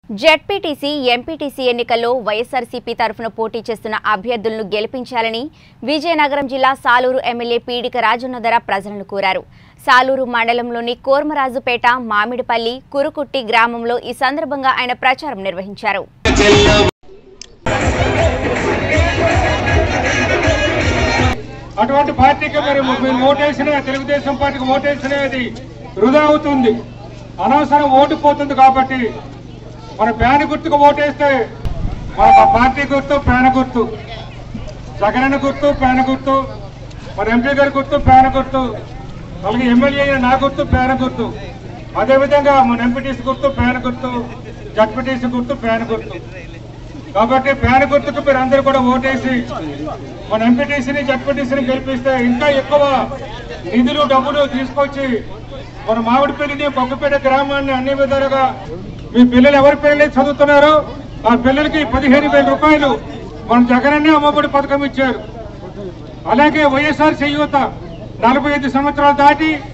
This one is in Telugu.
జెడ్పీటీసీ ఎంపీటీసీ ఎన్నికల్లో వైఎస్ఆర్సీపీ తరఫున పోటీ చేస్తున్న అభ్యర్థులను గెలిపించాలని విజయనగరం జిల్లా సాలూరు ఎమ్మెల్యే పీడిక రాజున్నదర ప్రజలను కోరారు సాలూరు మండలంలోని కోర్మరాజుపేట మామిడిపల్లి కురుకుట్టి గ్రామంలో ఈ సందర్భంగా ఆయన ప్రచారం నిర్వహించారు అటువంటి పార్టీకి మరి మీరు ఓటేసిన తెలుగుదేశం పార్టీకి ఓటేసినది వృధా అవుతుంది అనవసరం ఓటు పోతుంది కాబట్టి మన ప్యాన్ గుర్తుకు ఓటేస్తే మన పార్టీ గుర్తు ప్యాన్ గుర్తు జగనన్న గుర్తు ప్యాన్ గుర్తు మన ఎంపీ గారి గుర్తు ప్యాన్ గుర్తు అలాగే ఎమ్మెల్యే అయిన నా గుర్తు ప్యాన్ గుర్తు అదేవిధంగా మన ఎంపీటీసీ గుర్తు ప్యాన్ గుర్తు జడ్పీటీసీ గుర్తు ప్యాన్ గుర్తు కాబట్టి ప్యాన్ గుర్తుకు మీరు అందరూ కూడా ఓటేసి మన ఎంపీటీసీని జడ్పీటీసీని గెలిపిస్తే ఇంకా ఎక్కువ నిధులు డబ్బులు తీసుకొచ్చి మన మామిడిపల్లిని బొగ్గపేట గ్రామాన్ని అన్ని విధాలుగా మీ పిల్లలు ఎవరి పిల్లలు చదువుతున్నారో ఆ పిల్లలకి పదిహేను వేల రూపాయలు మన జగనన్నే అమ్మఒడి పథకం ఇచ్చారు అలాగే వైఎస్ఆర్ చేయూత నలభై ఐదు సంవత్సరాలు దాటి